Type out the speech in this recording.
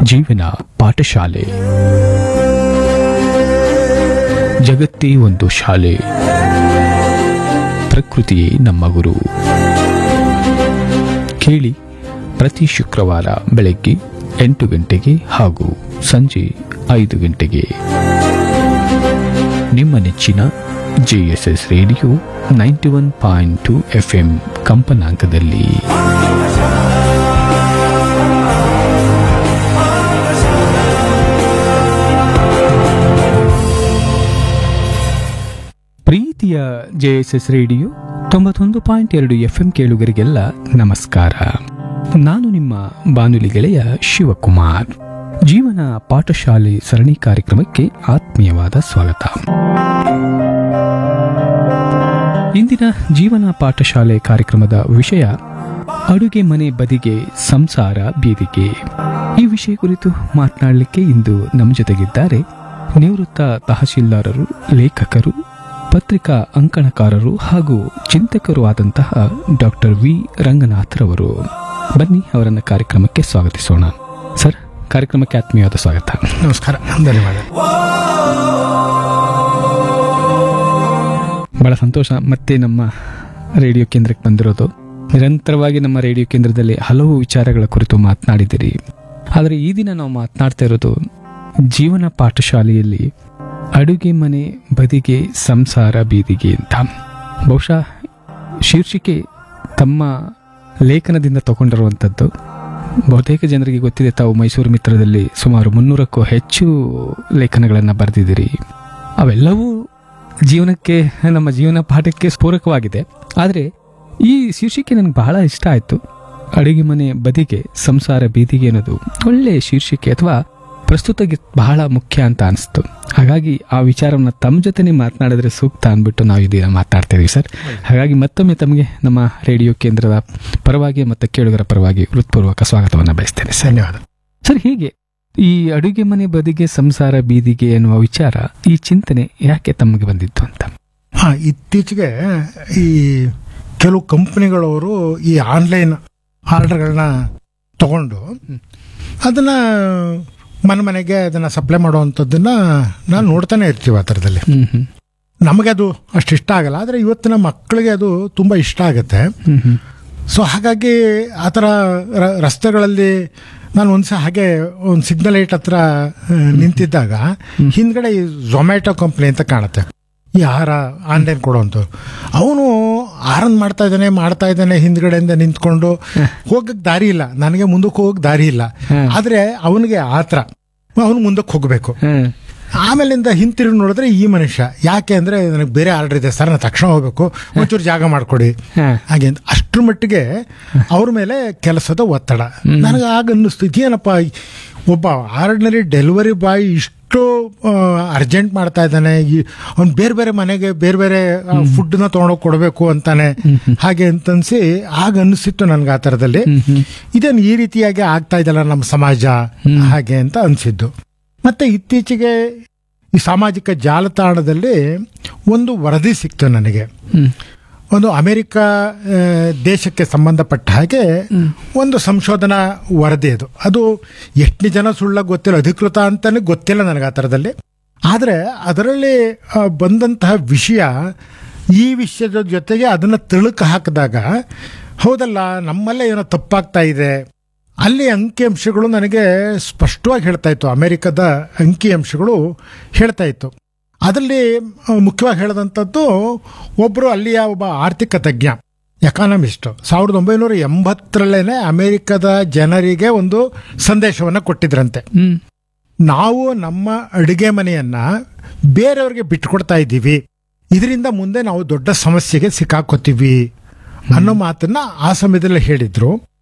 ಜೀವನ ಪಾಠಶಾಲೆ ಜಗತ್ತೇ ಒಂದು ಶಾಲೆ ಪ್ರಕೃತಿಯೇ ನಮ್ಮ ಗುರು ಕೇಳಿ ಪ್ರತಿ ಶುಕ್ರವಾರ ಬೆಳಗ್ಗೆ ಎಂಟು ಗಂಟೆಗೆ ಹಾಗೂ ಸಂಜೆ ಐದು ಗಂಟೆಗೆ ನಿಮ್ಮ ನೆಚ್ಚಿನ JSS radio ninety one point two F M ಕಂಪನಾಂಕದಲ್ಲಿ ಪ್ರೀತಿಯ ಜೆಎಸ್ಎಸ್ ರೇಡಿಯೋ ತೊಂಬತ್ತೊಂದು ಪಾಯಿಂಟ್ ಎರಡು ಎಫ್ ಎಂ ಕೇಳುಗರಿಗೆಲ್ಲ ನಮಸ್ಕಾರ ನಾನು ನಿಮ್ಮ ಬಾನುಲಿ ಗೆಳೆಯ ಶಿವಕುಮಾರ್ ಜೀವನ ಪಾಠಶಾಲೆ ಸರಣಿ ಕಾರ್ಯಕ್ರಮಕ್ಕೆ ಆತ್ಮೀಯವಾದ ಸ್ವಾಗತ ಇಂದಿನ ಜೀವನ ಪಾಠಶಾಲೆ ಕಾರ್ಯಕ್ರಮದ ವಿಷಯ ಅಡುಗೆ ಮನೆ ಬದಿಗೆ ಸಂಸಾರ ಬೀದಿಗೆ ಈ ವಿಷಯ ಕುರಿತು ಮಾತನಾಡಲಿಕ್ಕೆ ಇಂದು ನಮ್ಮ ಜೊತೆಗಿದ್ದಾರೆ ನಿವೃತ್ತ ತಹಶೀಲ್ದಾರರು ಲೇಖಕರು ಪತ್ರಿಕಾ ಅಂಕಣಕಾರರು ಹಾಗೂ ಚಿಂತಕರು ಆದಂತಹ ಡಾಕ್ಟರ್ ವಿ ರಂಗನಾಥ್ರವರು ಬನ್ನಿ ಅವರನ್ನ ಕಾರ್ಯಕ್ರಮಕ್ಕೆ ಸ್ವಾಗತಿಸೋಣ ಸರ್ ಕಾರ್ಯಕ್ರಮಕ್ಕೆ ಆತ್ಮೀಯವಾದ ಸ್ವಾಗತ ನಮಸ್ಕಾರ ಧನ್ಯವಾದ ಬಹಳ ಸಂತೋಷ ಮತ್ತೆ ನಮ್ಮ ರೇಡಿಯೋ ಕೇಂದ್ರಕ್ಕೆ ಬಂದಿರೋದು ನಿರಂತರವಾಗಿ ನಮ್ಮ ರೇಡಿಯೋ ಕೇಂದ್ರದಲ್ಲಿ ಹಲವು ವಿಚಾರಗಳ ಕುರಿತು ಮಾತನಾಡಿದಿರಿ ಆದರೆ ಈ ದಿನ ನಾವು ಮಾತನಾಡ್ತಾ ಇರೋದು ಜೀವನ ಪಾಠಶಾಲೆಯಲ್ಲಿ ಅಡುಗೆ ಮನೆ ಬದಿಗೆ ಸಂಸಾರ ಬೀದಿಗೆ ಅಂತ ಬಹುಶಃ ಶೀರ್ಷಿಕೆ ತಮ್ಮ ಲೇಖನದಿಂದ ತಗೊಂಡಿರುವಂಥದ್ದು ಬಹುತೇಕ ಜನರಿಗೆ ಗೊತ್ತಿದೆ ತಾವು ಮೈಸೂರು ಮಿತ್ರದಲ್ಲಿ ಸುಮಾರು ಮುನ್ನೂರಕ್ಕೂ ಹೆಚ್ಚು ಲೇಖನಗಳನ್ನು ಬರೆದಿದ್ದೀರಿ ಅವೆಲ್ಲವೂ ಜೀವನಕ್ಕೆ ನಮ್ಮ ಜೀವನ ಪಾಠಕ್ಕೆ ಸ್ಫೂರಕವಾಗಿದೆ ಆದರೆ ಈ ಶೀರ್ಷಿಕೆ ನನಗೆ ಬಹಳ ಇಷ್ಟ ಆಯಿತು ಅಡುಗೆ ಮನೆ ಬದಿಗೆ ಸಂಸಾರ ಬೀದಿಗೆ ಅನ್ನೋದು ಒಳ್ಳೆ ಶೀರ್ಷಿಕೆ ಅಥವಾ ಪ್ರಸ್ತುತಗೆ ಬಹಳ ಮುಖ್ಯ ಅಂತ ಅನಿಸ್ತು ಹಾಗಾಗಿ ಆ ವಿಚಾರವನ್ನು ತಮ್ಮ ಜೊತೆನೇ ಮಾತನಾಡಿದ್ರೆ ಸೂಕ್ತ ಅಂದ್ಬಿಟ್ಟು ನಾವು ಇದೀಗ ಮಾತಾಡ್ತಾ ಇದೀವಿ ಸರ್ ಹಾಗಾಗಿ ಮತ್ತೊಮ್ಮೆ ತಮಗೆ ನಮ್ಮ ರೇಡಿಯೋ ಕೇಂದ್ರದ ಪರವಾಗಿ ಮತ್ತು ಕೇಳುಗರ ಪರವಾಗಿ ಹೃತ್ಪೂರ್ವಕ ಸ್ವಾಗತವನ್ನು ಬಯಸ್ತೇನೆ ಸರ್ ಧನ್ಯವಾದ ಸರ್ ಹೀಗೆ ಈ ಅಡುಗೆ ಮನೆ ಬದಿಗೆ ಸಂಸಾರ ಬೀದಿಗೆ ಎನ್ನುವ ವಿಚಾರ ಈ ಚಿಂತನೆ ಯಾಕೆ ತಮಗೆ ಬಂದಿತ್ತು ಅಂತ ಹಾ ಇತ್ತೀಚೆಗೆ ಈ ಕೆಲವು ಕಂಪನಿಗಳವರು ಈ ಆನ್ಲೈನ್ ಆರ್ಡರ್ಗಳನ್ನ ತಗೊಂಡು ಅದನ್ನ ಮನೆ ಮನೆಗೆ ಅದನ್ನ ಸಪ್ಲೈ ಮಾಡುವಂಥದ್ದನ್ನ ನಾನು ನೋಡ್ತಾನೆ ಇರ್ತೀವಿ ಆ ಥರದಲ್ಲಿ ಹ್ಮ್ ಹ್ಮ್ ನಮಗೆ ಅದು ಅಷ್ಟು ಇಷ್ಟ ಆಗಲ್ಲ ಆದರೆ ಇವತ್ತಿನ ಮಕ್ಕಳಿಗೆ ಅದು ತುಂಬ ಇಷ್ಟ ಆಗುತ್ತೆ ಹ್ಮ್ ಹ್ಮ್ ಸೊ ಹಾಗಾಗಿ ಆ ಥರ ರ- ರಸ್ತೆಗಳಲ್ಲಿ ನಾನು ಒಂದ್ಸ ಹಾಗೆ ಒಂದು ಸಿಗ್ನಲ್ ಲೈಟ್ ಹತ್ರ ಆ, ನಿಂತಿದ್ದಾಗ ಹಿಂದ್ಗಡೆ ಈ ಝೊಮ್ಯಾಟೊ ಕಂಪ್ನಿ ಅಂತ ಕಾಣುತ್ತೆ ಈ ಆಹಾರ ಆನ್ಲೈನ್ ಕೊಡುವಂತ ಅವನು ಆರನ್ ಮಾಡ್ತಾ ಇದ್ದಾನೆ ಮಾಡ್ತಾ ಇದ್ದಾನೆ ಹಿಂದ್ಗಡೆಯಿಂದ ನಿಂತ್ಕೊಂಡು ಹೋಗಕ್ ದಾರಿ ಇಲ್ಲ ನನಗೆ ಮುಂದಕ್ಕೆ ಹೋಗಕ್ ದಾರಿ ಇಲ್ಲ ಹ್ಮ್. ಆದ್ರೆ ಅವನಿಗೆ ಆತ್ರ ಅವನು ಮುಂದಕ್ಕೆ ಹೋಗಬೇಕು ಹ್ಮ್ ಆಮೇಲಿಂದ ಹಿಂತಿರುಗಿ ನೋಡಿದ್ರೆ ಈ ಮನುಷ್ಯ ಯಾಕೆ ಅಂದ್ರೆ ನನಗೆ ಬೇರೆ ಆರ್ಡರ್ ಇದೆ ಸರ್ ನಾನು ತಕ್ಷಣ ಹೋಗ್ಬೇಕು ಒಂಚೂರು ಜಾಗ ಮಾಡ್ಕೊಡಿ ಹಾ. ಹಾಗೆ ಅಂತ ಅಷ್ಟ್ರ ಮಟ್ಟಿಗೆ ಅವ್ರ ಮೇಲೆ ಕೆಲಸದ ಒತ್ತಡ ನನಗೆ ಆಗ ಅನ್ನಿಸ್ತು ಇದೇನಪ್ಪ ಒಬ್ಬ ಆರ್ಡಿನರಿ ಡೆಲಿವರಿ ಬಾಯ್ ಇಷ್ಟು ಅರ್ಜೆಂಟ್ ಮಾಡ್ತಾ ಇದ್ದಾನೆ ಅವ್ನು ಬೇರೆ ಬೇರೆ ಮನೆಗೆ ಬೇರೆ ಬೇರೆ ಫುಡ್ನ ತೊಗೊಂಡೋಗಿ ಕೊಡಬೇಕು ಅಂತಾನೆ ಹಾಗೆ ಅಂತನ್ಸಿ ಆಗ ಅನಿಸಿತ್ತು ನನ್ಗೆ ಆ ಥರದಲ್ಲಿ ಇದೇನು ಈ ರೀತಿಯಾಗಿ ಆಗ್ತಾ ಇದಲ್ಲ ನಮ್ಮ ಸಮಾಜ ಹಾಗೆ ಅಂತ ಅನಿಸಿದ್ದು ಮತ್ತೆ ಇತ್ತೀಚೆಗೆ ಈ ಸಾಮಾಜಿಕ ಜಾಲತಾಣದಲ್ಲಿ ಒಂದು ವರದಿ ಸಿಕ್ತು ನನಗೆ ಹ್ಮ್ ಒಂದು ಅಮೆರಿಕ ಆ, ದೇಶಕ್ಕೆ ಸಂಬಂಧಪಟ್ಟ ಹಾಗೆ ಒಂದು ಸಂಶೋಧನಾ ವರದಿ ಅದು ಅದು ಎಷ್ಟು ಜನ ಸುಳ್ಳ ಗೊತ್ತಿಲ್ಲ ಅಧಿಕೃತ ಅಂತಾನೆ ಗೊತ್ತಿಲ್ಲ ನನಗೆ ಆ ಥರದಲ್ಲಿ ಆದರೆ ಅದರಲ್ಲಿ ಆ, ಬಂದಂತಹ ವಿಷಯ ಈ ವಿಷಯದ ಜೊತೆಗೆ ಅದನ್ನು ತಿಳುಕು ಹಾಕಿದಾಗ ಹೌದಲ್ಲ ನಮ್ಮಲ್ಲೇ ಏನೋ ತಪ್ಪಾಗ್ತಾ ಇದೆ ಅಲ್ಲಿ ಅಂಕಿಅಂಶಗಳು ನನಗೆ ಸ್ಪಷ್ಟವಾಗಿ ಹೇಳ್ತಾ ಇತ್ತು ಅಮೆರಿಕದ ಅಂಕಿಅಂಶಗಳು ಹೇಳ್ತಾ ಇತ್ತು ಅದರಲ್ಲಿ ಆ, ಮುಖ್ಯವಾಗಿ ಹೇಳಿದಂಥದ್ದು ಒಬ್ಬರು ಅಲ್ಲಿಯ ಒಬ್ಬ ಆರ್ಥಿಕ ತಜ್ಞ ಎಕಾನಮಿಸ್ಟ್ ಸಾವಿರದ ಒಂಬೈನೂರ ಎಂಬತ್ತರಲ್ಲೇನೆ ಅಮೆರಿಕದ ಜನರಿಗೆ ಒಂದು ಸಂದೇಶವನ್ನು ಕೊಟ್ಟಿದ್ರಂತೆ ಹ್ಮ್ ನಾವು ನಮ್ಮ ಅಡುಗೆ ಮನೆಯನ್ನ ಬೇರೆಯವ್ರಿಗೆ ಬಿಟ್ಕೊಡ್ತಾ ಇದ್ದೀವಿ ಇದರಿಂದ ಮುಂದೆ ನಾವು ದೊಡ್ಡ ಸಮಸ್ಯೆಗೆ ಸಿಕ್ಕಾಕೋತೀವಿ ಅನ್ನೋ ಮಾತನ್ನ ಆ ಸಮಯದಲ್ಲಿ ಹೇಳಿದ್ರು